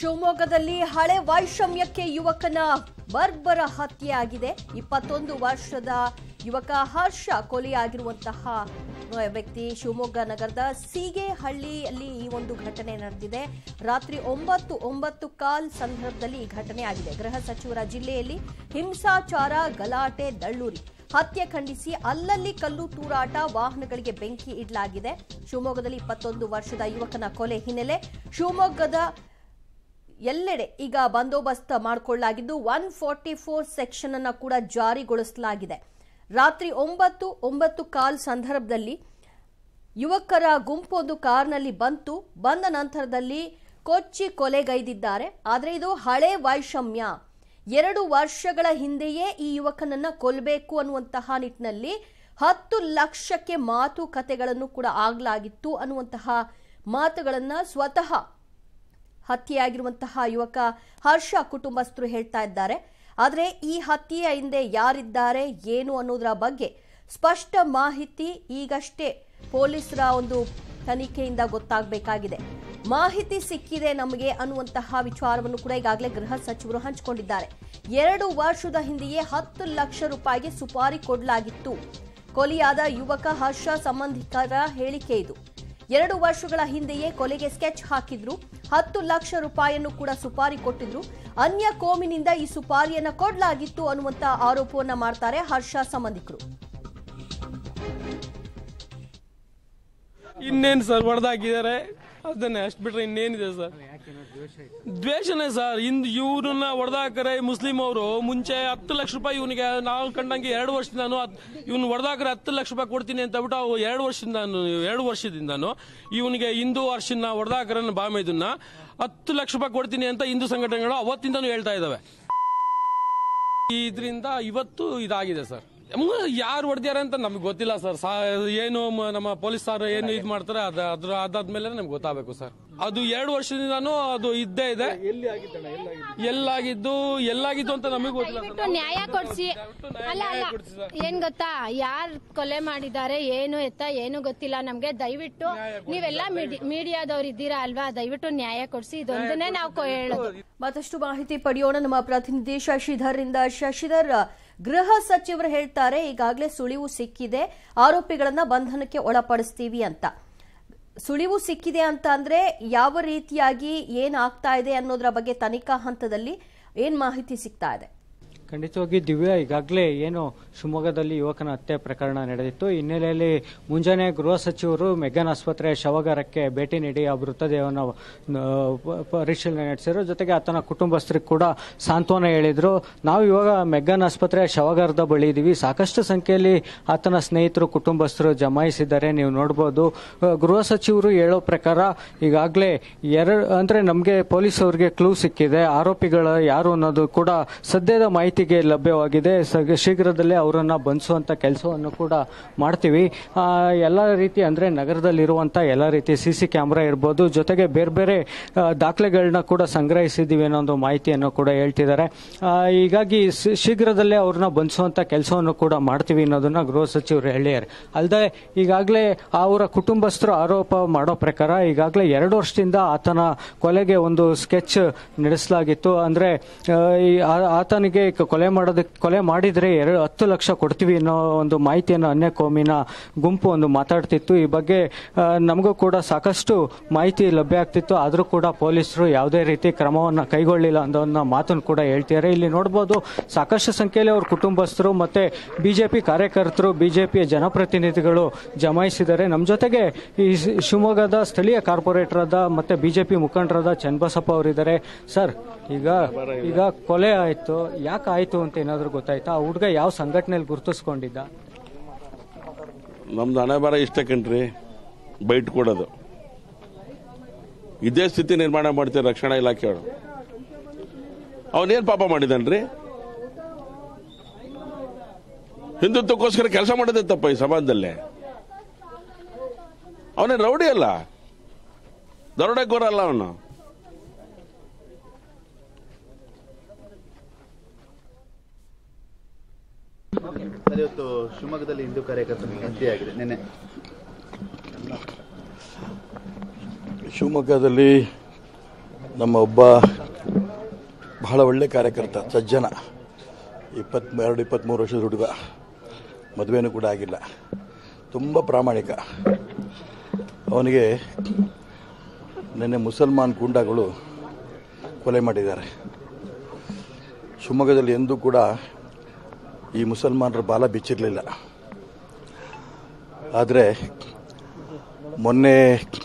ಶಿವಮೊಗ್ಗದಲ್ಲಿ ಹಳೆ ವೈಷಮ್ಯಕ್ಕೆ ಯುವಕನ ಬರ್ಬರ ಹತ್ಯೆ ಆಗಿದೆ ಇಪ್ಪತ್ತೊಂದು ವರ್ಷದ ಯುವಕ ಹರ್ಷ ಕೊಲೆಯಾಗಿರುವಂತಹ ಅಹ್, ವ್ಯಕ್ತಿ ಶಿವಮೊಗ್ಗ ನಗರದ ಸೀಗೆಹಳ್ಳಿಯಲ್ಲಿ ಈ ಒಂದು ಘಟನೆ ನಡೆದಿದೆ ರಾತ್ರಿ ಒಂಬತ್ತು ಒಂಬತ್ತು ಕಾಲ್ ಸಂದರ್ಭದಲ್ಲಿ ಈ ಘಟನೆ ಆಗಿದೆ ಗೃಹ ಸಚಿವರ ಜಿಲ್ಲೆಯಲ್ಲಿ ಹಿಂಸಾಚಾರ ಗಲಾಟೆ ದಳ್ಳೂರಿ ಹತ್ಯೆ ಖಂಡಿಸಿ ಅಲ್ಲಲ್ಲಿ ಕಲ್ಲು ತೂರಾಟ ವಾಹನಗಳಿಗೆ ಬೆಂಕಿ ಇಡಲಾಗಿದೆ ಶಿವಮೊಗ್ಗದಲ್ಲಿ ಇಪ್ಪತ್ತೊಂದು ವರ್ಷದ ಯುವಕನ ಕೊಲೆ ಹಿನ್ನೆಲೆ ಶಿವಮೊಗ್ಗದ ಎಲ್ಲೆಡೆ ಈಗ ಬಂದೋಬಸ್ತ್ ಮಾಡಿಕೊಳ್ಳಲಾಗಿದ್ದು ಒನ್ ಫಾರ್ಟಿ ಫೋರ್ ಸೆಕ್ಷನ್ ಅನ್ನ ಕೂಡ ಜಾರಿಗೊಳಿಸಲಾಗಿದೆ ರಾತ್ರಿ ಒಂಬತ್ತು ಒಂಬತ್ತು ಕಾಲ್ ಸಂದರ್ಭದಲ್ಲಿ ಯುವಕರ ಗುಂಪೊಂದು ಕಾರ್ನಲ್ಲಿ ಬಂತು ಬಂದ ನಂತರದಲ್ಲಿ ಕೊಚ್ಚಿ ಕೊಲೆಗೈದಿದ್ದಾರೆ ಆದರೆ ಇದು ಹಳೆ ವೈಷಮ್ಯ ಎರಡು ವರ್ಷಗಳ ಹಿಂದೆಯೇ ಈ ಯುವಕನನ್ನ ಕೊಲ್ಲಬೇಕು ಅನ್ನುವಂತಹ ನಿಟ್ಟಿನಲ್ಲಿ ಹತ್ತು ಲಕ್ಷಕ್ಕೆ ಮಾತುಕತೆಗಳನ್ನು ಕೂಡ ಆಗಲಾಗಿತ್ತು ಅನ್ನುವಂತಹ ಮಾತುಗಳನ್ನ ಸ್ವತಃ ಹತ್ಯೆಯಾಗಿರುವಂತಹ ಯುವಕ ಹರ್ಷ ಕುಟುಂಬಸ್ಥರು ಹೇಳ್ತಾ ಇದ್ದಾರೆ ಆದರೆ ಈ ಹತ್ಯೆಯ ಹಿಂದೆ ಯಾರಿದ್ದಾರೆ ಏನು ಅನ್ನೋದರ ಬಗ್ಗೆ ಸ್ಪಷ್ಟ ಮಾಹಿತಿ ಈಗಷ್ಟೇ ಪೊಲೀಸರ ಒಂದು ತನಿಖೆಯಿಂದ ಗೊತ್ತಾಗಬೇಕಾಗಿದೆ ಮಾಹಿತಿ ಸಿಕ್ಕಿದೆ ನಮಗೆ ಅನ್ನುವಂತಹ ವಿಚಾರವನ್ನು ಕೂಡ ಈಗಾಗಲೇ ಗೃಹ ಸಚಿವರು ಹಂಚಿಕೊಂಡಿದ್ದಾರೆ ಎರಡು ವರ್ಷದ ಹಿಂದೆಯೇ ಹತ್ತು ಲಕ್ಷ ರೂಪಾಯಿಗೆ ಸುಪಾರಿ ಕೊಡಲಾಗಿತ್ತು ಕೊಲೆಯಾದ ಯುವಕ ಹರ್ಷ ಸಂಬಂಧಿಕರ ಹೇಳಿಕೆ ಇದು ಎರಡು ವರ್ಷಗಳ ಹಿಂದೆಯೇ ಕೊಲೆಗೆ ಸ್ಕೆಚ್ ಹಾಕಿದ್ರು ಹತ್ತು ಲಕ್ಷ ರೂಪಾಯಿಯನ್ನು ಕೂಡ ಸುಪಾರಿ ಕೊಟ್ಟಿದ್ರು ಅನ್ಯ ಕೋಮಿನಿಂದ ಈ ಸುಪಾರಿಯನ್ನ ಕೊಡಲಾಗಿತ್ತು ಅನ್ನುವಂತ ಆರೋಪವನ್ನ ಮಾಡ್ತಾರೆ ಹರ್ಷ ಸಂಬಂಧಿಕರು ಇನ್ನೇನು ಸರ್ ಹೊಡೆದಾಕಿದ್ದಾರೆ ಅದನ್ನೇ ಅಷ್ಟು ಬಿಟ್ರೆ ಇನ್ನೇನಿದೆ ಸರ್ ದ್ವೇಷನೇ ಸರ್ ಇಂದು ಇವ್ರನ್ನ ಹೊಡೆದಾಕರೆ ಮುಸ್ಲಿಂ ಅವರು ಮುಂಚೆ ಹತ್ತು ಲಕ್ಷ ರೂಪಾಯಿ ಇವನಿಗೆ ನಾವು ಕಂಡಂಗೆ ಎರಡು ವರ್ಷದಿಂದಾನು ಇವ್ನು ಹೊಡೆದಾಕರೆ ಹತ್ತು ಲಕ್ಷ ರೂಪಾಯಿ ಕೊಡ್ತೀನಿ ಅಂತ ಬಿಟ್ಟು ಅವು ಎರಡು ವರ್ಷದಿಂದಾನು ಎರಡು ವರ್ಷದಿಂದಾನು ಇವನಿಗೆ ಹಿಂದೂ ವರ್ಷನ ಹೊಡೆದಾಕರ ಬಾಮೇದನ್ನ ಹತ್ತು ಲಕ್ಷ ರೂಪಾಯಿ ಕೊಡ್ತೀನಿ ಅಂತ ಹಿಂದೂ ಸಂಘಟನೆಗಳು ಅವತ್ತಿಂದನೂ ಹೇಳ್ತಾ ಇದಾವೆ ಇದರಿಂದ ಇವತ್ತು ಇದಾಗಿದೆ ಸರ್ ಯಾರು ಹೊಡೆದ್ಯಾರ ಅಂತ ನಮ್ಗೆ ಗೊತ್ತಿಲ್ಲ ಸರ್ ಸಾ- ಏನು ಮ- ನಮ್ಮ ಪೊಲೀಸ್ ಸಾರ್ ಏನು ಇದು ಮಾಡ್ತಾರೆ ಅದ ಅದ್ರ ಅದಾದ್ಮೇಲೆ ನಮ್ಗೆ ಗೊತ್ತಾಗಬೇಕು ಸರ್ ಅದು ಎರಡು ವರ್ಷದಿಂದಾನು ಅದು ಇದ್ದೇ ಇದೆ ಎಲ್ಲಾಗಿದ್ದು ಎಲ್ಲಾಗಿದ್ದು ಅಂತ ನಮಗೆ ಗೊತ್ತಿಲ್ಲ ಸರ್. ದಯವಿಟ್ಟು ನ್ಯಾಯ ಕೊಡ್ಸಿ ದಯವಿಟ್ಟು ನ್ಯಾಯ- ಅಲ್ಲ ನ್ಯಾಯ ಅಲ್ಲ ಕೊಡ್ಸಿ ಸರ್. ಏನ್ ಗೊತ್ತಾ ಯಾರ್ ಕೊಲೆ ಮಾಡಿದ್ದಾರೆ ಏನು ಎತ್ತ ಏನು ಗೊತ್ತಿಲ್ಲ ನಮ್ಗೆ ದಯವಿಟ್ಟು ನೀವೆಲ್ಲ ಮೀಡಿಯಾದವ್ರು ಇದ್ದೀರಾ ಅಲ್ವಾ ದಯವಿಟ್ಟು ನ್ಯಾಯ ಕೊಡ್ಸಿ ಇದೊಂದನ್ನೇ ನಾವು ಕೊ- ಹೇಳೋದು ಮತ್ತಷ್ಟು ಮಾಹಿತಿ ಪಡೆಯೋಣ ನಮ್ಮ ಪ್ರತಿನಿಧಿ ಶಶಿಧರ್ ಇಂದ ಶಶಿಧರ್ ಗೃಹ ಸಚಿವರು ಹೇಳ್ತಾರೆ ಈಗಾಗಲೇ ಸುಳಿವು ಸಿಕ್ಕಿದೆ ಆರೋಪಿಗಳನ್ನ ಬಂಧನಕ್ಕೆ ಒಳಪಡಿಸ್ತೀವಿ ಅಂತ ಸುಳಿವು ಸಿಕ್ಕಿದೆ ಅಂತ ಅಂದ್ರೆ ಯಾವ ರೀತಿಯಾಗಿ ಏನಾಗ್ತಾ ಇದೆ ಅನ್ನೋದ್ರ ಬಗ್ಗೆ ತನಿಖಾ ಹಂತದಲ್ಲಿ ಏನ್ ಮಾಹಿತಿ ಸಿಗ್ತಾ ಇದೆ ಖಂಡಿತವಾಗಿ ದಿವ್ಯಾ ಈಗಾಗಲೇ ಏನು ಶಿವಮೊಗ್ಗದಲ್ಲಿ ಯುವಕನ ಹತ್ಯೆ ಪ್ರಕರಣ ನಡೆದಿತ್ತು ಈ ಹಿನ್ನೆಲೆಯಲ್ಲಿ ಮುಂಜಾನೆ ಗೃಹ ಸಚಿವರು ಮೆಗ್ಗಾನ್ ಆಸ್ಪತ್ರೆ ಶವಗಾರಕ್ಕೆ ಭೇಟಿ ನೀಡಿ ಆ ಮೃತದೇಹವನ್ನು ಆ, ಪ- ಪರಿಶೀಲನೆ ನಡೆಸಿದ್ರು ಜೊತೆಗೆ ಆತನ ಕುಟುಂಬಸ್ಥರಿಗೆ ಕೂಡ ಸಾಂತ್ವನ ಹೇಳಿದ್ರು ನಾವು ಇವಾಗ ಮೆಗ್ಗಾನ್ ಆಸ್ಪತ್ರೆ ಶವಗಾರದ ಬಳಿ ಇದ್ದೀವಿ ಸಾಕಷ್ಟು ಸಂಖ್ಯೆಯಲ್ಲಿ ಆತನ ಸ್ನೇಹಿತರು ಕುಟುಂಬಸ್ಥರು ಜಮಾಯಿಸಿದ್ದಾರೆ ನೀವು ನೋಡ್ಬೋದು ಆ, ಗೃಹ ಸಚಿವರು ಹೇಳೋ ಪ್ರಕಾರ ಈಗಾಗಲೇ ಎರಡು ಅಂದ್ರೆ ನಮಗೆ ಪೊಲೀಸ್ ಅವರಿಗೆ ಕ್ಲೂ ಸಿಕ್ಕಿದೆ ಆರೋಪಿಗಳ ಯಾರು ಅನ್ನೋದು ಕೂಡ ಸದ್ಯದ ಮಾಹಿತಿಗೆ ಲಭ್ಯವಾಗಿದೆ ಸ- ಶೀಘ್ರದಲ್ಲೇ ಅವರನ್ನ ಬಂಧಿಸುವಂತ ಕೆಲಸವನ್ನು ಕೂಡ ಮಾಡ್ತೀವಿ ಆ, ಎಲ್ಲ ರೀತಿ ಅಂದ್ರೆ ನಗರದಲ್ಲಿರುವಂತ ಎಲ್ಲ ರೀತಿ ಸಿ ಸಿ ಕ್ಯಾಮ್ರಾ ಇರ್ಬೋದು ಜೊತೆಗೆ ಬೇರೆ ಬೇರೆ ಆ, ದಾಖಲೆಗಳನ್ನ ಕೂಡ ಸಂಗ್ರಹಿಸಿದ್ದೀವಿ ಅನ್ನೋ ಒಂದು ಮಾಹಿತಿಯನ್ನು ಕೂಡ ಹೇಳ್ತಿದ್ದಾರೆ ಆ, ಹೀಗಾಗಿ ಸಿ- ಶೀಘ್ರದಲ್ಲೇ ಅವ್ರನ್ನ ಬಂಧಿಸುವಂತ ಕೆಲಸವನ್ನು ಕೂಡ ಮಾಡ್ತೀವಿ ಅನ್ನೋದನ್ನ ಗೃಹ ಸಚಿವರು ಹೇಳಿದ್ದಾರೆ ಅಲ್ಲದೆ ಈಗಾಗಲೇ ಅವರ ಕುಟುಂಬಸ್ಥರು ಆರೋಪ ಮಾಡೋ ಪ್ರಕಾರ ಈಗಾಗಲೇ ಎರಡು ವರ್ಷದಿಂದ ಆತನ ಕೊಲೆಗೆ ಒಂದು ಸ್ಕೆಚ್ ನಡೆಸಲಾಗಿತ್ತು ಅಂದ್ರೆ ಆ, ಈ ಆ- ಆತನಿಗೆ ಕ- ಕೊಲೆ ಮಾಡೋದಕ್ಕೆ ಕೊಲೆ ಮಾಡಿದ್ರೆ ಎರಡು ಹತ್ತು ಲಕ್ಷ ಕೊಡ್ತೀವಿ ಅನ್ನೋ ಒಂದು ಮಾಹಿತಿಯನ್ನು ಅನ್ಯ ಕೋಮಿನ ಗುಂಪು ಒಂದು ಮಾತಾಡ್ತಿತ್ತು ಈ ಬಗ್ಗೆ ಆ, ನಮಗೂ ಕೂಡ ಸಾಕಷ್ಟು ಮಾಹಿತಿ ಲಭ್ಯ ಆಗ್ತಿತ್ತು ಆದರೂ ಕೂಡ ಪೊಲೀಸರು ಯಾವುದೇ ರೀತಿ ಕ್ರಮವನ್ನು ಕೈಗೊಳ್ಳಿಲ್ಲ ಅನ್ನೋ ಮಾತನ್ನು ಕೂಡ ಹೇಳ್ತಿದ್ದಾರೆ ಇಲ್ಲಿ ನೋಡ್ಬೋದು ಸಾಕಷ್ಟು ಸಂಖ್ಯೆಯಲ್ಲಿ ಅವ್ರ ಕುಟುಂಬಸ್ಥರು ಮತ್ತೆ ಬಿಜೆಪಿ ಕಾರ್ಯಕರ್ತರು ಬಿಜೆಪಿಯ ಜನಪ್ರತಿನಿಧಿಗಳು ಜಮಾಯಿಸಿದ್ದಾರೆ ನಮ್ಮ ಜೊತೆಗೆ ಈ ಶಿ- ಶಿವಮೊಗ್ಗದ ಸ್ಥಳೀಯ ಕಾರ್ಪೊರೇಟರ್ ಆದ ಮತ್ತೆ ಬಿಜೆಪಿ ಮುಖಂಡರಾದ ಚನ್ನಬಸಪ್ಪ ಅವರಿದ್ದಾರೆ ಸರ್ ಈಗ ಈಗ ಕೊಲೆ ಆಯ್ತು ಯಾಕೆ ಆಯ್ತು ಅಂತ ಏನಾದರೂ ಗೊತ್ತಾಯ್ತಾ ಆ ಹುಡುಗ ಯಾವ ಸಂಘಟನೆಯಲ್ಲಿ ಗುರುತಿಸ್ಕೊಂಡಿದ್ದ ನಮ್ದು ಹಣೆ ಬರ ಇಷ್ಟ ಕಣ್ರಿ ಬೈಟ್ ಕೊಡೋದು ಇದೇ ಸ್ಥಿತಿ ನಿರ್ಮಾಣ ಮಾಡ್ತಾರೆ ರಕ್ಷಣಾ ಇಲಾಖೆಯವರು ಅವನೇನ್ ಪಾಪ ಮಾಡಿದನ್ರಿ ಹಿಂದುತ್ವಕ್ಕೋಸ್ಕರ ಕೆಲಸ ಮಾಡೋದೇ ತಪ್ಪ ಈ ಸಮಾಜದಲ್ಲಿ ಅವನೇ ರೌಡಿ ಅಲ್ಲ ದರೋಡೆಕೋರ ಅಲ್ಲ ಅವನು ಸರ್ ಇವತ್ತು ಶಿವಮೊಗ್ಗದಲ್ಲಿ ಹಿಂದೂ ಕಾರ್ಯಕರ್ತನಿಗೆ ಹತ್ಯೆಯಾಗಿದೆ ನಿನ್ನೆ ಶಿವಮೊಗ್ಗದಲ್ಲಿ ನಮ್ಮ ಒಬ್ಬ ಬಹಳ ಒಳ್ಳೆ ಕಾರ್ಯಕರ್ತ ಸಜ್ಜನ ಇಪ್ಪತ್ತೆರಡು ಇಪ್ಪತ್ತ್ಮೂರು ವರ್ಷದ ಹುಡುಗ ಮದುವೆನೂ ಕೂಡ ಆಗಿಲ್ಲ ತುಂಬ ಪ್ರಾಮಾಣಿಕ ಅವನಿಗೆ ನಿನ್ನೆ ಮುಸಲ್ಮಾನ್ ಗೂಂಡಾಗಳು ಕೊಲೆ ಮಾಡಿದ್ದಾರೆ ಶಿವಮೊಗ್ಗದಲ್ಲಿ ಎಂದೂ ಕೂಡ ಈ ಮುಸಲ್ಮಾನರ ಬಾಲ ಬಿಚ್ಚಿರಲಿಲ್ಲ ಆದರೆ ಮೊನ್ನೆ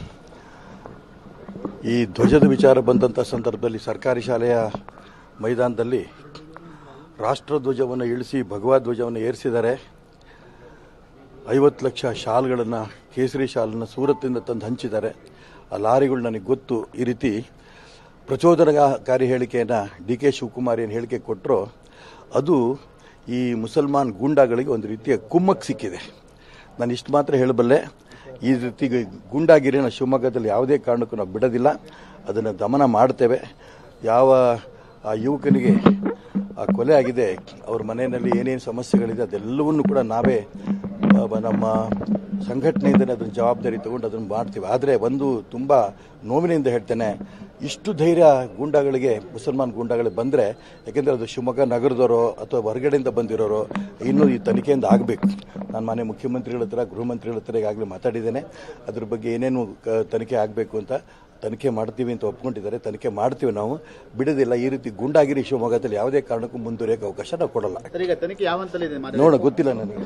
ಈ ಧ್ವಜದ ವಿಚಾರ ಬಂದಂಥ ಸಂದರ್ಭದಲ್ಲಿ ಸರ್ಕಾರಿ ಶಾಲೆಯ ಮೈದಾನದಲ್ಲಿ ರಾಷ್ಟ್ರಧ್ವಜವನ್ನು ಇಳಿಸಿ ಭಗವದ್ ಧ್ವಜವನ್ನು ಏರಿಸಿದ್ದಾರೆ ಐವತ್ತು ಲಕ್ಷ ಶಾಲ್ಗಳನ್ನು ಕೇಸರಿ ಶಾಲನ್ನು ಸೂರತ್ತಿಂದ ತಂದು ಹಂಚಿದ್ದಾರೆ ಆ ಲಾರಿಗಳು ನನಗೆ ಗೊತ್ತು ಈ ರೀತಿ ಪ್ರಚೋದನಕಾರಿ ಹೇಳಿಕೆಯನ್ನು ಡಿ ಕೆ ಶಿವಕುಮಾರ್ ಏನು ಹೇಳಿಕೆ ಕೊಟ್ಟರೋ ಅದು ಈ ಮುಸಲ್ಮಾನ್ ಗೂಂಡಾಗಳಿಗೆ ಒಂದು ರೀತಿಯ ಕುಮ್ಮಕ್ ಸಿಕ್ಕಿದೆ ನಾನು ಇಷ್ಟು ಮಾತ್ರ ಹೇಳಬಲ್ಲೆ ಈ ರೀತಿ ಗೂಂಡಾಗಿರಿನ ಶಿವಮೊಗ್ಗದಲ್ಲಿ ಯಾವುದೇ ಕಾರಣಕ್ಕೂ ನಾವು ಬಿಡೋದಿಲ್ಲ ಅದನ್ನು ದಮನ ಮಾಡ್ತೇವೆ ಯಾವ ಆ ಯುವಕನಿಗೆ ಆ ಕೊಲೆ ಆಗಿದೆ ಅವ್ರ ಮನೆಯಲ್ಲಿ ಏನೇನು ಸಮಸ್ಯೆಗಳಿದೆ ಅದೆಲ್ಲವನ್ನು ಕೂಡ ನಾವೇ ಆ, ಬ- ನಮ್ಮ ಸಂಘಟನೆಯಿಂದಲೇ ಅದನ್ನು ಜವಾಬ್ದಾರಿ ತಗೊಂಡು ಅದನ್ನು ಮಾಡ್ತೀವಿ ಆದರೆ ಒಂದು ತುಂಬ ನೋವಿನಿಂದ ಹೇಳ್ತೇನೆ ಇಷ್ಟು ಧೈರ್ಯ ಗೂಂಡಾಗಳಿಗೆ ಮುಸಲ್ಮಾನ್ ಗೂಂಡಾಗಳಿಗೆ ಬಂದರೆ ಯಾಕೆಂದರೆ ಅದು ಶಿವಮೊಗ್ಗ ನಗರದವರೋ ಅಥವಾ ಹೊರಗಡೆಯಿಂದ ಬಂದಿರೋರು ಇನ್ನೂ ಈ ತನಿಖೆಯಿಂದ ಆಗಬೇಕು ನಾನು ಮಾನ್ಯ ಮುಖ್ಯಮಂತ್ರಿಗಳ ಹತ್ರ ಗೃಹ ಮಂತ್ರಿಗಳ ಹತ್ರ ಈಗಾಗಲೇ ಮಾತಾಡಿದ್ದೇನೆ ಅದ್ರ ಬಗ್ಗೆ ಏನೇನು ಕ- ತನಿಖೆ ಆಗಬೇಕು ಅಂತ ತನಿಖೆ ಮಾಡ್ತೀವಿ ಅಂತ ಒಪ್ಕೊಂಡಿದ್ದಾರೆ ತನಿಖೆ ಮಾಡ್ತೀವಿ ನಾವು ಬಿಡೋದಿಲ್ಲ ಈ ರೀತಿ ಗೂಂಡಾಗಿರಿ ಶಿವಮೊಗ್ಗದಲ್ಲಿ ಯಾವುದೇ ಕಾರಣಕ್ಕೂ ಮುಂದುವರಿಯೋಕೆ ಅವಕಾಶ ನಾವು ಕೊಡಲ್ಲ ಸರ್ ಈಗ ತನಿಖೆ ಯಾವ ಹಂತದಲ್ಲಿದೆ ಮಾರಾಯ? ನೋಡ ಗೊತ್ತಿಲ್ಲ ನನಗೆ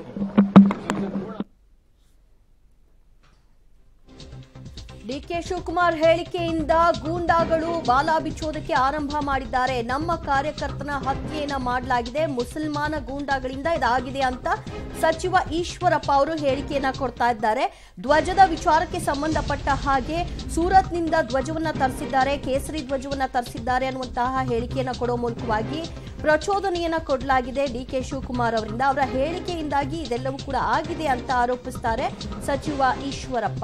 ಡಿಕೆ ಶಿವಕುಮಾರ್ ಹೇಳಿಕೆಯಿಂದ ಗೂಂಡಾಗಳು ಬಾಲ ಬಿಚ್ಚೋದಕ್ಕೆ ಆರಂಭ ಮಾಡಿದ್ದಾರೆ ನಮ್ಮ ಕಾರ್ಯಕರ್ತನ ಹತ್ಯೆಯನ್ನ ಮಾಡಲಾಗಿದೆ ಮುಸಲ್ಮಾನ ಗೂಂಡಾಗಳಿಂದ ಇದಾಗಿದೆ ಅಂತ ಸಚಿವ ಈಶ್ವರಪ್ಪ ಅವರು ಹೇಳಿಕೆಯನ್ನ ಕೊಡ್ತಾ ಇದ್ದಾರೆ ಧ್ವಜದ ವಿಚಾರಕ್ಕೆ ಸಂಬಂಧಪಟ್ಟ ಹಾಗೆ ಸೂರತ್ನಿಂದ ಧ್ವಜವನ್ನ ತರಿಸಿದ್ದಾರೆ ಕೇಸರಿ ಧ್ವಜವನ್ನ ತರಿಸಿದ್ದಾರೆ ಅನ್ನುವಂತಹ ಹೇಳಿಕೆಯನ್ನ ಕೊಡೋ ಮೂಲಕವಾಗಿ ಪ್ರಚೋದನೆಯನ್ನ ಕೊಡಲಾಗಿದೆ ಡಿಕೆ ಶಿವಕುಮಾರ್ ಅವರಿಂದ ಅವರ ಹೇಳಿಕೆಯಿಂದಾಗಿ ಇದೆಲ್ಲವೂ ಕೂಡ ಆಗಿದೆ ಅಂತ ಆರೋಪಿಸ್ತಾರೆ ಸಚಿವ ಈಶ್ವರಪ್ಪ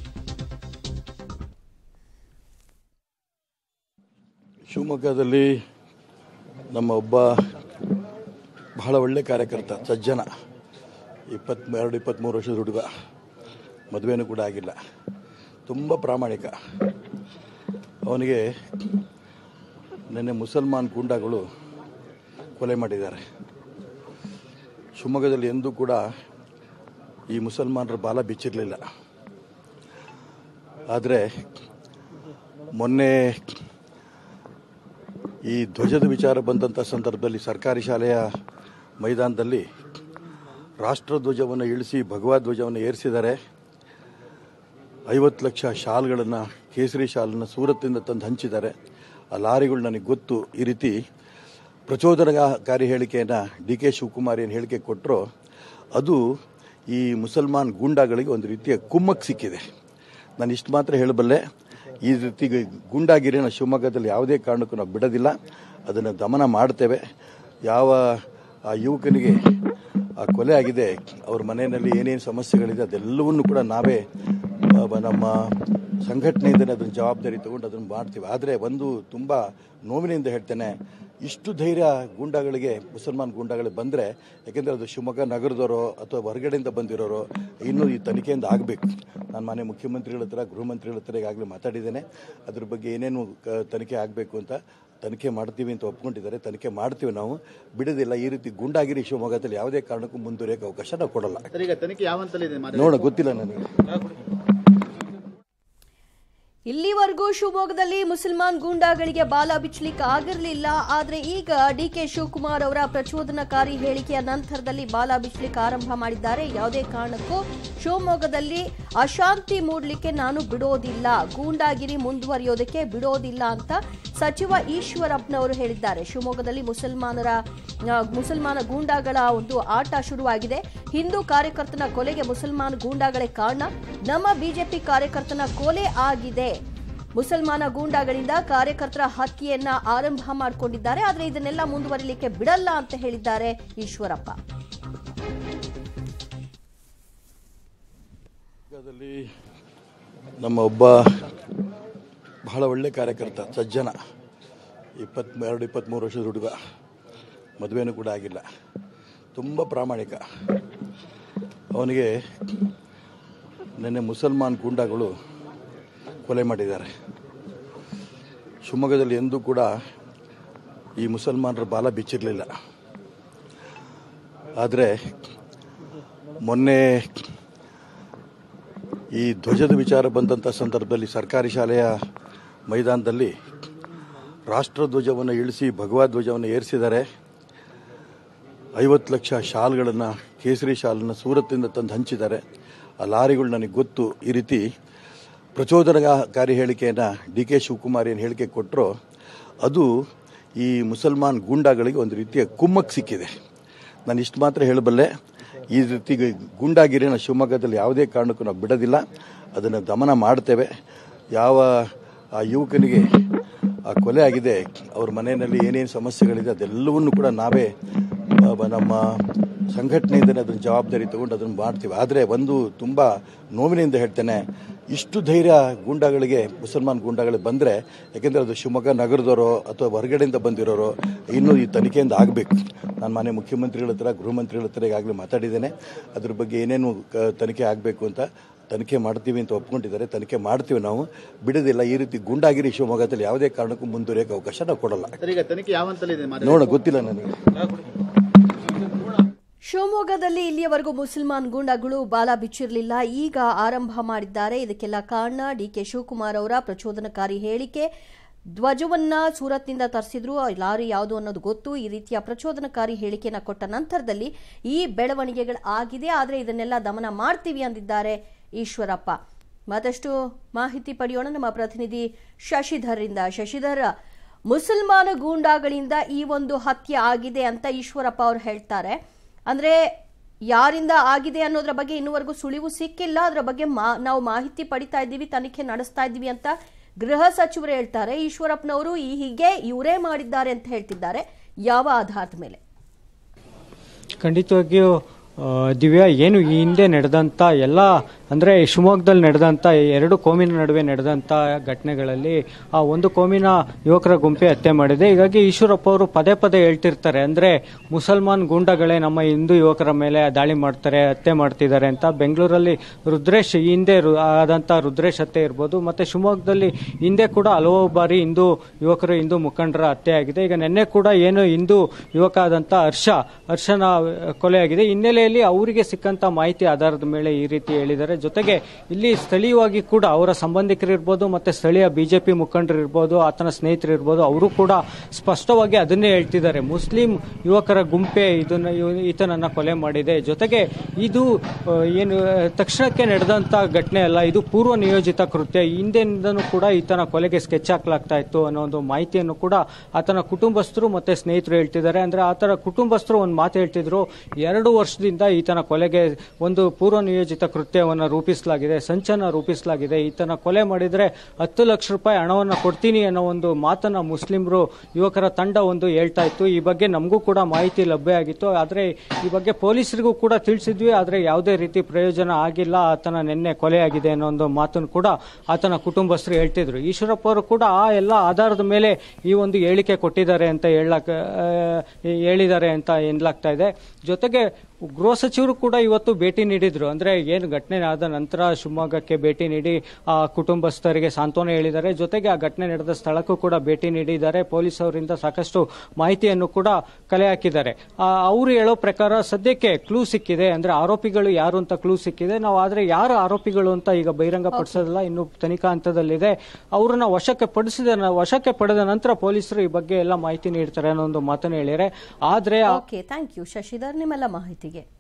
ಶಿವಮೊಗ್ಗದಲ್ಲಿ ನಮ್ಮ ಒಬ್ಬ ಬಹಳ ಒಳ್ಳೆ ಕಾರ್ಯಕರ್ತ ಸಜ್ಜನ ಇಪ್ಪತ್ತೆರಡು ಇಪ್ಪತ್ತ್ಮೂರು ವರ್ಷದ ಹುಡುಗ ಮದುವೆನೂ ಕೂಡ ಆಗಿಲ್ಲ ತುಂಬ ಪ್ರಾಮಾಣಿಕ ಅವನಿಗೆ ನಿನ್ನೆ ಮುಸಲ್ಮಾನ್ ಗೂಂಡಾಗಳು ಕೊಲೆ ಮಾಡಿದ್ದಾರೆ ಶಿವಮೊಗ್ಗದಲ್ಲಿ ಎಂದೂ ಕೂಡ ಈ ಮುಸಲ್ಮಾನರ ಬಾಲ ಬಿಚ್ಚಿರಲಿಲ್ಲ ಆದರೆ ಮೊನ್ನೆ ಈ ಧ್ವಜದ ವಿಚಾರ ಬಂದಂಥ ಸಂದರ್ಭದಲ್ಲಿ ಸರ್ಕಾರಿ ಶಾಲೆಯ ಮೈದಾನದಲ್ಲಿ ರಾಷ್ಟ್ರಧ್ವಜವನ್ನು ಇಳಿಸಿ ಭಗವದ್ ಧ್ವಜವನ್ನು ಏರಿಸಿದ್ದಾರೆ ಐವತ್ತು ಲಕ್ಷ ಶಾಲ್ಗಳನ್ನು ಕೇಸರಿ ಶಾಲನ್ನು ಸೂರತ್ತಿಂದ ತಂದು ಹಂಚಿದ್ದಾರೆ ಆ ಲಾರಿಗಳು ನನಗೆ ಗೊತ್ತು ಈ ರೀತಿ ಪ್ರಚೋದನಕಾರಿ ಹೇಳಿಕೆಯನ್ನು ಡಿ ಕೆ ಶಿವಕುಮಾರ್ ಏನು ಹೇಳಿಕೆ ಕೊಟ್ಟರೋ ಅದು ಈ ಮುಸಲ್ಮಾನ್ ಗೂಂಡಾಗಳಿಗೆ ಒಂದು ರೀತಿಯ ಕುಮ್ಮಕ್ ಸಿಕ್ಕಿದೆ ನಾನು ಇಷ್ಟು ಮಾತ್ರ ಹೇಳಬಲ್ಲೆ ಈ ರೀತಿ ಗೂಂಡಾಗಿರಿನ ಶಿವಮೊಗ್ಗದಲ್ಲಿ ಯಾವುದೇ ಕಾರಣಕ್ಕೂ ನಾವು ಬಿಡೋದಿಲ್ಲ ಅದನ್ನು ದಮನ ಮಾಡ್ತೇವೆ ಯಾವ ಆ ಯುವಕನಿಗೆ ಆ ಕೊಲೆ ಆಗಿದೆ ಅವ್ರ ಮನೆಯಲ್ಲಿ ಏನೇನು ಸಮಸ್ಯೆಗಳಿದೆ ಅದೆಲ್ಲವನ್ನು ಕೂಡ ನಾವೇ ಆ, ಬ- ನಮ್ಮ ಸಂಘಟನೆಯಿಂದಲೇ ಅದನ್ನು ಜವಾಬ್ದಾರಿ ತಗೊಂಡು ಅದನ್ನು ಮಾಡ್ತೀವಿ ಆದರೆ ಒಂದು ತುಂಬ ನೋವಿನಿಂದ ಹೇಳ್ತೇನೆ ಇಷ್ಟು ಧೈರ್ಯ ಗೂಂಡಾಗಳಿಗೆ ಮುಸಲ್ಮಾನ್ ಗೂಂಡಾಗಳಿಗೆ ಬಂದರೆ ಯಾಕೆಂದರೆ ಅದು ಶಿವಮೊಗ್ಗ ನಗರದವರೋ ಅಥವಾ ಹೊರಗಡೆಯಿಂದ ಬಂದಿರೋರು ಇನ್ನೂ ಈ ತನಿಖೆಯಿಂದ ಆಗಬೇಕು ನಾನು ಮಾನ್ಯ ಮುಖ್ಯಮಂತ್ರಿಗಳ ಹತ್ರ ಗೃಹ ಮಂತ್ರಿಗಳ ಹತ್ರ ಈಗಾಗಲೇ ಮಾತಾಡಿದ್ದೇನೆ ಅದ್ರ ಬಗ್ಗೆ ಏನೇನು ಕ- ತನಿಖೆ ಆಗಬೇಕು ಅಂತ ತನಿಖೆ ಮಾಡ್ತೀವಿ ಅಂತ ಒಪ್ಕೊಂಡಿದ್ದಾರೆ ತನಿಖೆ ಮಾಡ್ತೀವಿ ನಾವು ಬಿಡೋದಿಲ್ಲ ಈ ರೀತಿ ಗೂಂಡಾಗಿರಿ ಶಿವಮೊಗ್ಗದಲ್ಲಿ ಯಾವುದೇ ಕಾರಣಕ್ಕೂ ಮುಂದುವರಿಯೋಕೆ ಅವಕಾಶ ನಾವು ಕೊಡಲ್ಲ ಸರ್ ಈಗ ತನಿಖೆ ಯಾವ ಹಂತದಲ್ಲಿದೆ ಮಾರಾಯ? ನೋಡ ಗೊತ್ತಿಲ್ಲ ನನಗೆ ಇಲ್ಲಿವರೆಗೂ ಶಿವಮೊಗ್ಗದಲ್ಲಿ ಮುಸಲ್ಮಾನ್ ಗೂಂಡಾಗಳಿಗೆ ಬಾಲ ಬಿಚ್ಚಲಿಕ್ಕೆ ಆಗಿರಲಿಲ್ಲ ಆದ್ರೆ ಈಗ ಡಿಕೆ ಶಿವಕುಮಾರ್ ಅವರ ಪ್ರಚೋದನಕಾರಿ ಹೇಳಿಕೆಯ ನಂತರದಲ್ಲಿ ಬಾಲ ಬಿಚ್ಚಲಿಕ್ಕೆ ಆರಂಭ ಮಾಡಿದ್ದಾರೆ ಯಾವುದೇ ಕಾರಣಕ್ಕೂ ಶಿವಮೊಗ್ಗದಲ್ಲಿ ಅಶಾಂತಿ ಮೂಡಲಿಕ್ಕೆ ನಾನು ಬಿಡೋದಿಲ್ಲ ಗೂಂಡಾಗಿರಿ ಮುಂದುವರಿಯೋದಕ್ಕೆ ಬಿಡೋದಿಲ್ಲ ಅಂತ ಸಚಿವ ಈಶ್ವರಪ್ಪನವರು ಹೇಳಿದ್ದಾರೆ ಶಿವಮೊಗ್ಗದಲ್ಲಿ ಮುಸಲ್ಮಾನರ ಆ, ಮುಸಲ್ಮಾನ ಗೂಂಡಾಗಳ ಒಂದು ಆಟ ಶುರುವಾಗಿದೆ ಹಿಂದೂ ಕಾರ್ಯಕರ್ತನ ಕೊಲೆಗೆ ಮುಸಲ್ಮಾನ ಗೂಂಡಾಗಳೇ ಕಾರಣ ನಮ್ಮ ಬಿಜೆಪಿ ಕಾರ್ಯಕರ್ತನ ಕೊಲೆ ಆಗಿದೆ ಮುಸಲ್ಮಾನ ಗೂಂಡಾಗಳಿಂದ ಕಾರ್ಯಕರ್ತರ ಹತ್ಯೆಯನ್ನ ಆರಂಭ ಮಾಡಿಕೊಂಡಿದ್ದಾರೆ ಆದರೆ ಇದನ್ನೆಲ್ಲ ಮುಂದುವರಿಲಿಕ್ಕೆ ಬಿಡಲ್ಲ ಅಂತ ಹೇಳಿದ್ದಾರೆ ಈಶ್ವರಪ್ಪ ಶಿವಮೊಗ್ಗದಲ್ಲಿ ನಮ್ಮ ಒಬ್ಬ ಬಹಳ ಒಳ್ಳೆ ಕಾರ್ಯಕರ್ತ ಸಜ್ಜನ ಇಪ್ಪತ್ತೆರಡು ಇಪ್ಪತ್ತ್ಮೂರು ವರ್ಷದ ಹುಡುಗ ಮದುವೆನೂ ಕೂಡ ಆಗಿಲ್ಲ ತುಂಬ ಪ್ರಾಮಾಣಿಕ ಅವನಿಗೆ ನಿನ್ನೆ ಮುಸಲ್ಮಾನ್ ಗೂಂಡಾಗಳು ಕೊಲೆ ಮಾಡಿದ್ದಾರೆ ಶಿವಮೊಗ್ಗದಲ್ಲಿ ಎಂದೂ ಕೂಡ ಈ ಮುಸಲ್ಮಾನರ ಬಾಲ ಬಿಚ್ಚಿರಲಿಲ್ಲ ಆದರೆ ಮೊನ್ನೆ ಈ ಧ್ವಜದ ವಿಚಾರ ಬಂದಂಥ ಸಂದರ್ಭದಲ್ಲಿ ಸರ್ಕಾರಿ ಶಾಲೆಯ ಮೈದಾನದಲ್ಲಿ ರಾಷ್ಟ್ರಧ್ವಜವನ್ನು ಇಳಿಸಿ ಭಗವದ್ ಧ್ವಜವನ್ನು ಏರಿಸಿದ್ದಾರೆ ಐವತ್ತು ಲಕ್ಷ ಶಾಲ್ಗಳನ್ನು ಕೇಸರಿ ಶಾಲನ್ನು ಸೂರತ್ತಿಂದ ತಂದು ಹಂಚಿದ್ದಾರೆ ಆ ಲಾರಿಗಳು ನನಗೆ ಗೊತ್ತು ಈ ರೀತಿ ಪ್ರಚೋದನಕಾರಿ ಹೇಳಿಕೆಯನ್ನು ಡಿ ಕೆ ಶಿವಕುಮಾರ್ ಏನು ಹೇಳಿಕೆ ಕೊಟ್ಟರೋ ಅದು ಈ ಮುಸಲ್ಮಾನ್ ಗೂಂಡಾಗಳಿಗೆ ಒಂದು ರೀತಿಯ ಕುಮ್ಮಕ್ ಸಿಕ್ಕಿದೆ ನಾನು ಇಷ್ಟು ಮಾತ್ರ ಹೇಳಬಲ್ಲೆ ಈ ರೀತಿ ಗೂಂಡಾಗಿರಿನ ಶಿವಮೊಗ್ಗದಲ್ಲಿ ಯಾವುದೇ ಕಾರಣಕ್ಕೂ ನಾವು ಬಿಡೋದಿಲ್ಲ ಅದನ್ನು ದಮನ ಮಾಡ್ತೇವೆ ಯಾವ ಆ ಯುವಕನಿಗೆ ಆ ಕೊಲೆ ಆಗಿದೆ ಅವ್ರ ಮನೆಯಲ್ಲಿ ಏನೇನು ಸಮಸ್ಯೆಗಳಿದೆ ಅದೆಲ್ಲವನ್ನು ಕೂಡ ನಾವೇ ಆ, ಬ- ನಮ್ಮ ಸಂಘಟನೆಯಿಂದಲೇ ಅದನ್ನು ಜವಾಬ್ದಾರಿ ತಗೊಂಡು ಅದನ್ನು ಮಾಡ್ತೀವಿ ಆದರೆ ಒಂದು ತುಂಬ ನೋವಿನಿಂದ ಹೇಳ್ತೇನೆ ಇಷ್ಟು ಧೈರ್ಯ ಗೂಂಡಾಗಳಿಗೆ ಮುಸಲ್ಮಾನ್ ಗೂಂಡಾಗಳಿಗೆ ಬಂದರೆ ಯಾಕೆಂದರೆ ಅದು ಶಿವಮೊಗ್ಗ ನಗರದವರೋ ಅಥವಾ ಹೊರಗಡೆಯಿಂದ ಬಂದಿರೋರು ಇನ್ನೂ ಈ ತನಿಖೆಯಿಂದ ಆಗಬೇಕು ನಾನು ಮಾನ್ಯ ಮುಖ್ಯಮಂತ್ರಿಗಳ ಹತ್ರ ಗೃಹ ಮಂತ್ರಿಗಳ ಹತ್ರ ಈಗಾಗಲೇ ಮಾತಾಡಿದ್ದೇನೆ ಅದ್ರ ಬಗ್ಗೆ ಏನೇನು ಕ- ತನಿಖೆ ಆಗಬೇಕು ಅಂತ ತನಿಖೆ ಮಾಡ್ತೀವಿ ಅಂತ ಒಪ್ಕೊಂಡಿದ್ದಾರೆ ತನಿಖೆ ಮಾಡ್ತೀವಿ ನಾವು ಬಿಡೋದಿಲ್ಲ ಈ ರೀತಿ ಗೂಂಡಾಗಿರಿ ಶಿವಮೊಗ್ಗದಲ್ಲಿ ಯಾವುದೇ ಕಾರಣಕ್ಕೂ ಮುಂದುವರಿಯೋಕೆ ಅವಕಾಶ ನಾವು ಕೊಡಲ್ಲ ಸರ್ ಈಗ ತನಿಖೆ ಯಾವ ಹಂತದಲ್ಲಿದೆ ಮಾದೇವ್? ನೋಡ ಗೊತ್ತಿಲ್ಲ ನನಗೆ ಶಿವಮೊಗ್ಗದಲ್ಲಿ ಇಲ್ಲಿಯವರೆಗೂ ಮುಸಲ್ಮಾನ್ ಗೂಂಡಾಗಳು ಬಾಲ ಬಿಚ್ಚಿರಲಿಲ್ಲ ಈಗ ಆರಂಭ ಮಾಡಿದ್ದಾರೆ ಇದಕ್ಕೆಲ್ಲ ಕಾರಣ ಡಿ ಕೆ ಶಿವಕುಮಾರ್ ಅವರ ಪ್ರಚೋದನಕಾರಿ ಹೇಳಿಕೆ ಧ್ವಜವನ್ನ ಸೂರತ್ನಿಂದ ತರಿಸಿದ್ರು ಆ ಲಾರಿ ಯಾವುದು ಅನ್ನೋದು ಗೊತ್ತು ಈ ರೀತಿಯ ಪ್ರಚೋದನಕಾರಿ ಹೇಳಿಕೆನ ಕೊಟ್ಟ ನಂತರದಲ್ಲಿ ಈ ಬೆಳವಣಿಗೆಗಳು ಆಗಿದೆ ಆದರೆ ಇದನ್ನೆಲ್ಲ ದಮನ ಮಾಡ್ತೀವಿ ಅಂದಿದ್ದಾರೆ ಈಶ್ವರಪ್ಪ ಮತ್ತಷ್ಟು ಮಾಹಿತಿ ಪಡೆಯೋಣ ನಮ್ಮ ಪ್ರತಿನಿಧಿ ಶಶಿಧರ್ರಿಂದ ಶಶಿಧರ್ ಮುಸಲ್ಮಾನ ಗೂಂಡಾಗಳಿಂದ ಈ ಒಂದು ಹತ್ಯೆ ಆಗಿದೆ ಅಂತ ಈಶ್ವರಪ್ಪ ಅವರು ಹೇಳ್ತಾರೆ ಅಂದ್ರೆ ಯಾರಿಂದ ಆಗಿದೆ ಅನ್ನೋದ್ರ ಬಗ್ಗೆ ಇನ್ನುವರೆಗೂ ಸುಳಿವು ಸಿಕ್ಕಿಲ್ಲ ಅದರ ಬಗ್ಗೆ ಮಾ- ನಾವು ಮಾಹಿತಿ ಪಡಿತಾ ಇದ್ದೀವಿ ತನಿಖೆ ನಡೆಸ್ತಾ ಇದ್ದೀವಿ ಅಂತ ಗೃಹ ಸಚಿವರು ಹೇಳ್ತಾರೆ ಈಶ್ವರಪ್ಪನವರು ಈ ಹೀಗೆ ಇವರೇ ಮಾಡಿದ್ದಾರೆ ಅಂತ ಹೇಳ್ತಿದ್ದಾರೆ ಯಾವ ಆಧಾರದ ಮೇಲೆ ಖಂಡಿತವಾಗಿಯೂ ಆ, ದಿವ್ಯಾ ಏನು ಈ ಹಿಂದೆ ನಡೆದಂಥ ಎಲ್ಲ ಅಂದರೆ ಶಿವಮೊಗ್ಗದಲ್ಲಿ ನಡೆದಂಥ ಎರಡು ಕೋಮಿನ ನಡುವೆ ನಡೆದಂಥ ಘಟನೆಗಳಲ್ಲಿ ಆ ಒಂದು ಕೋಮಿನ ಯುವಕರ ಗುಂಪೆ ಹತ್ಯೆ ಮಾಡಿದೆ ಹೀಗಾಗಿ ಈಶ್ವರಪ್ಪ ಅವರು ಪದೇ ಪದೇ ಹೇಳ್ತಿರ್ತಾರೆ ಅಂದರೆ ಮುಸಲ್ಮಾನ್ ಗೂಂಡಗಳೇ ನಮ್ಮ ಹಿಂದೂ ಯುವಕರ ಮೇಲೆ ದಾಳಿ ಮಾಡ್ತಾರೆ ಹತ್ಯೆ ಮಾಡ್ತಿದ್ದಾರೆ ಅಂತ ಬೆಂಗಳೂರಲ್ಲಿ ರುದ್ರೇಶ್ ಈ ಹಿಂದೆ ರು- ಆದಂಥ ರುದ್ರೇಶ್ ಹತ್ಯೆ ಇರ್ಬೋದು ಮತ್ತು ಶಿವಮೊಗ್ಗದಲ್ಲಿ ಹಿಂದೆ ಕೂಡ ಹಲವು ಬಾರಿ ಹಿಂದೂ ಯುವಕರು ಹಿಂದೂ ಮುಖಂಡರ ಹತ್ಯೆ ಆಗಿದೆ ಈಗ ನಿನ್ನೆ ಕೂಡ ಏನು ಹಿಂದೂ ಯುವಕ ಆದಂಥ ಹರ್ಷ ಹರ್ಷನ ಕೊಲೆಯಾಗಿದೆ ಹಿನ್ನೆಲೆಯಲ್ಲಿ ಅವರಿಗೆ ಸಿಕ್ಕಂತ ಮಾಹಿತಿ ಆಧಾರದ ಮೇಲೆ ಈ ರೀತಿ ಹೇಳಿದ್ದಾರೆ ಜೊತೆಗೆ ಇಲ್ಲಿ ಸ್ಥಳೀಯವಾಗಿ ಕೂಡ ಅವರ ಸಂಬಂಧಿಕರಿರ್ಬೋದು ಮತ್ತೆ ಸ್ಥಳೀಯ ಬಿಜೆಪಿ ಮುಖಂಡರು ಇರ್ಬೋದು ಆತನ ಸ್ನೇಹಿತರು ಇರ್ಬೋದು ಅವರು ಕೂಡ ಸ್ಪಷ್ಟವಾಗಿ ಅದನ್ನೇ ಹೇಳ್ತಿದ್ದಾರೆ ಮುಸ್ಲಿಂ ಯುವಕರ ಗುಂಪೆ ಇದನ್ನ ಇವ- ಈತನನ್ನ ಕೊಲೆ ಮಾಡಿದೆ ಜೊತೆಗೆ ಇದು ಆ, ಏನು ಆ, ತಕ್ಷಣಕ್ಕೆ ನಡೆದಂತ ಘಟನೆ ಅಲ್ಲ ಇದು ಪೂರ್ವ ನಿಯೋಜಿತ ಕೃತ್ಯ ಹಿಂದೆಯಿಂದನೂ ಕೂಡ ಈತನ ಕೊಲೆಗೆ ಸ್ಕೆಚ್ ಹಾಕ್ಲಾಗ್ತಾ ಇತ್ತು ಅನ್ನೋ ಒಂದು ಮಾಹಿತಿಯನ್ನು ಕೂಡ ಆತನ ಕುಟುಂಬಸ್ಥರು ಮತ್ತೆ ಸ್ನೇಹಿತರು ಹೇಳ್ತಿದ್ದಾರೆ ಅಂದ್ರೆ ಆತನ ಕುಟುಂಬಸ್ಥರು ಒಂದು ಮಾತು ಹೇಳ್ತಿದ್ರು ಎರಡು ವರ್ಷದಿಂದ ಈತನ ಕೊಲೆಗೆ ಒಂದು ಪೂರ್ವ ನಿಯೋಜಿತ ಕೃತ್ಯವನ್ನು ರೂಪಿಸಲಾಗಿದೆ ಸಂಚನ್ನ ರೂಪಿಸಲಾಗಿದೆ ಈತನ ಕೊಲೆ ಮಾಡಿದ್ರೆ ಹತ್ತು ಲಕ್ಷ ರೂಪಾಯಿ ಹಣವನ್ನು ಕೊಡ್ತೀನಿ ಅನ್ನೋ ಒಂದು ಮಾತನ್ನ ಮುಸ್ಲಿಮರು ಯುವಕರ ತಂಡ ಒಂದು ಹೇಳ್ತಾ ಇತ್ತು ಈ ಬಗ್ಗೆ ನಮಗೂ ಕೂಡ ಮಾಹಿತಿ ಲಭ್ಯ ಆಗಿತ್ತು ಆದ್ರೆ ಈ ಬಗ್ಗೆ ಪೊಲೀಸರಿಗೂ ಕೂಡ ತಿಳಿಸಿದ್ವಿ ಆದ್ರೆ ಯಾವುದೇ ರೀತಿ ಪ್ರಯೋಜನ ಆಗಿಲ್ಲ ಆತನ ನಿನ್ನೆ ಕೊಲೆಯಾಗಿದೆ ಅನ್ನೋ ಒಂದು ಮಾತನ್ನು ಕೂಡ ಆತನ ಕುಟುಂಬಸ್ಥರು ಹೇಳ್ತಿದ್ರು ಈಶ್ವರಪ್ಪ ಅವರು ಕೂಡ ಆ ಎಲ್ಲ ಆಧಾರದ ಮೇಲೆ ಈ ಒಂದು ಹೇಳಿಕೆ ಕೊಟ್ಟಿದ್ದಾರೆ ಅಂತ ಹೇಳಕ್ ಆ, ಹೇಳಿದ್ದಾರೆ ಅಂತ ಎನ್ನಲಾಗ್ತಾ ಇದೆ ಜೊತೆಗೆ ಗೃಹ ಸಚಿವರು ಕೂಡ ಇವತ್ತು ಭೇಟಿ ನೀಡಿದ್ರು ಅಂದ್ರೆ ಏನು ಘಟನೆ ಆದ ನಂತರ ಶಿವಮೊಗ್ಗಕ್ಕೆ ಭೇಟಿ ನೀಡಿ ಆ ಕುಟುಂಬಸ್ಥರಿಗೆ ಸಾಂತ್ವನ ಹೇಳಿದ್ದಾರೆ ಜೊತೆಗೆ ಆ ಘಟನೆ ನಡೆದ ಸ್ಥಳಕ್ಕೂ ಕೂಡ ಭೇಟಿ ನೀಡಿದ್ದಾರೆ ಪೊಲೀಸ್ ಅವರಿಂದ ಸಾಕಷ್ಟು ಮಾಹಿತಿಯನ್ನು ಕೂಡ ಕಲೆ ಹಾಕಿದ್ದಾರೆ ಆ, ಅವರು ಹೇಳೋ ಪ್ರಕಾರ ಸದ್ಯಕ್ಕೆ ಕ್ಲೂ ಸಿಕ್ಕಿದೆ ಅಂದ್ರೆ ಆರೋಪಿಗಳು ಯಾರು ಅಂತ ಕ್ಲೂ ಸಿಕ್ಕಿದೆ ನಾವು ಆದ್ರೆ ಯಾರು ಆರೋಪಿಗಳು ಅಂತ ಈಗ ಬಹಿರಂಗ ಪಡಿಸೋದಿಲ್ಲ ಇನ್ನು ತನಿಖಾ ಹಂತದಲ್ಲಿದೆ ಅವರನ್ನ ವಶಕ್ಕೆ ಪಡಿಸಿದ ವಶಕ್ಕೆ ಪಡೆದ ನಂತರ ಪೊಲೀಸರು ಈ ಬಗ್ಗೆ ಎಲ್ಲ ಮಾಹಿತಿ ನೀಡ್ತಾರೆ ಅನ್ನೋ ಒಂದು ಮಾತನ್ನು ಹೇಳಿದ್ದಾರೆ ಆದ್ರೆ ಆ- ಓಕೆ ಥ್ಯಾಂಕ್ ಯು ಶಶಿಧರ್ ನಿಮ್ಮೆಲ್ಲ ಮಾಹಿತಿಗೆ